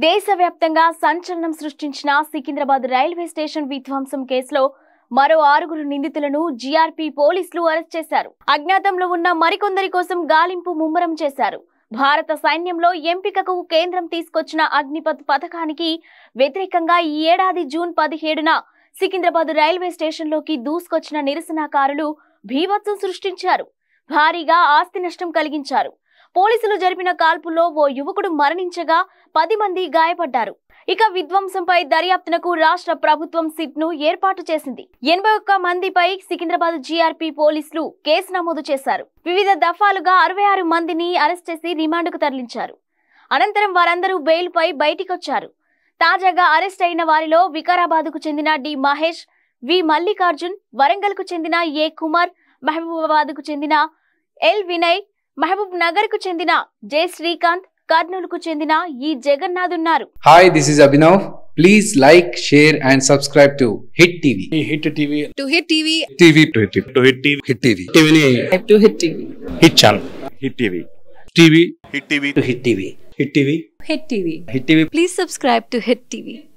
దేశవ్యాప్తంగా సంచలనం సృష్టించిన సికింద్రాబాద్ రైల్వే స్టేషన్ విధ్వంసం కేసులో మరో ఆరుగురు నిందితులను జీఆర్పీ పోలీసులు అరెస్ట్ చేశారు అజ్ఞాతంలో ఉన్న మరికొందరి కోసం గాలింపు ముమ్మరం చేశారు భారత సైన్యంలో ఎంపికకు కేంద్రం తీసుకొచ్చిన అగ్నిపథ్ పథకానికి వ్యతిరేకంగా ఈ ఏడాది జూన్ పదిహేడున సికింద్రాబాద్ రైల్వే స్టేషన్లోకి దూసుకొచ్చిన నిరసనకారులు భీభత్సం సృష్టించారు భారీగా ఆస్తి నష్టం కలిగించారు పోలీసులు జరిపిన కాల్పుల్లో ఓ యువకుడు మరణించగా పది మంది గాయపడ్డారు ఇక విధ్వంసంపై దర్యాప్తునకు రాష్ట్ర ప్రభుత్వం సిట్ ను ఏర్పాటు చేసింది ఎనభై ఒక్క మందిపై సికింద్రాబాద్ జీఆర్పీ పోలీసులు కేసు నమోదు చేశారు వివిధ దఫాలుగా అరవై ఆరు మందిని అరెస్ట్ చేసి రిమాండ్కు తరలించారు అనంతరం వారందరూ బెయిల్పై బయటికొచ్చారు తాజాగా అరెస్ట్ అయిన వారిలో వికారాబాద్కు చెందిన డి మహేష్ వి మల్లికార్జున్ వరంగల్కు చెందిన ఏ కుమార్ మహబూబాబాద్కు చెందిన ఎల్ వినయ్ మహబూబ్ నగర్ కు చెందిన జె శ్రీకాంత్ కర్నూలుకు చెందిన ఈ జగన్నాథ్ ఉన్నారు Hi, this is Abhinav. Please like, share, and subscribe to Hit TV. Hit TV to hit TV TV to hit TV Hit TV. టీవీని to hit TV hit channel hit TV TV hit TV to hit TV hit TV hit TV hit TV please subscribe to hit TV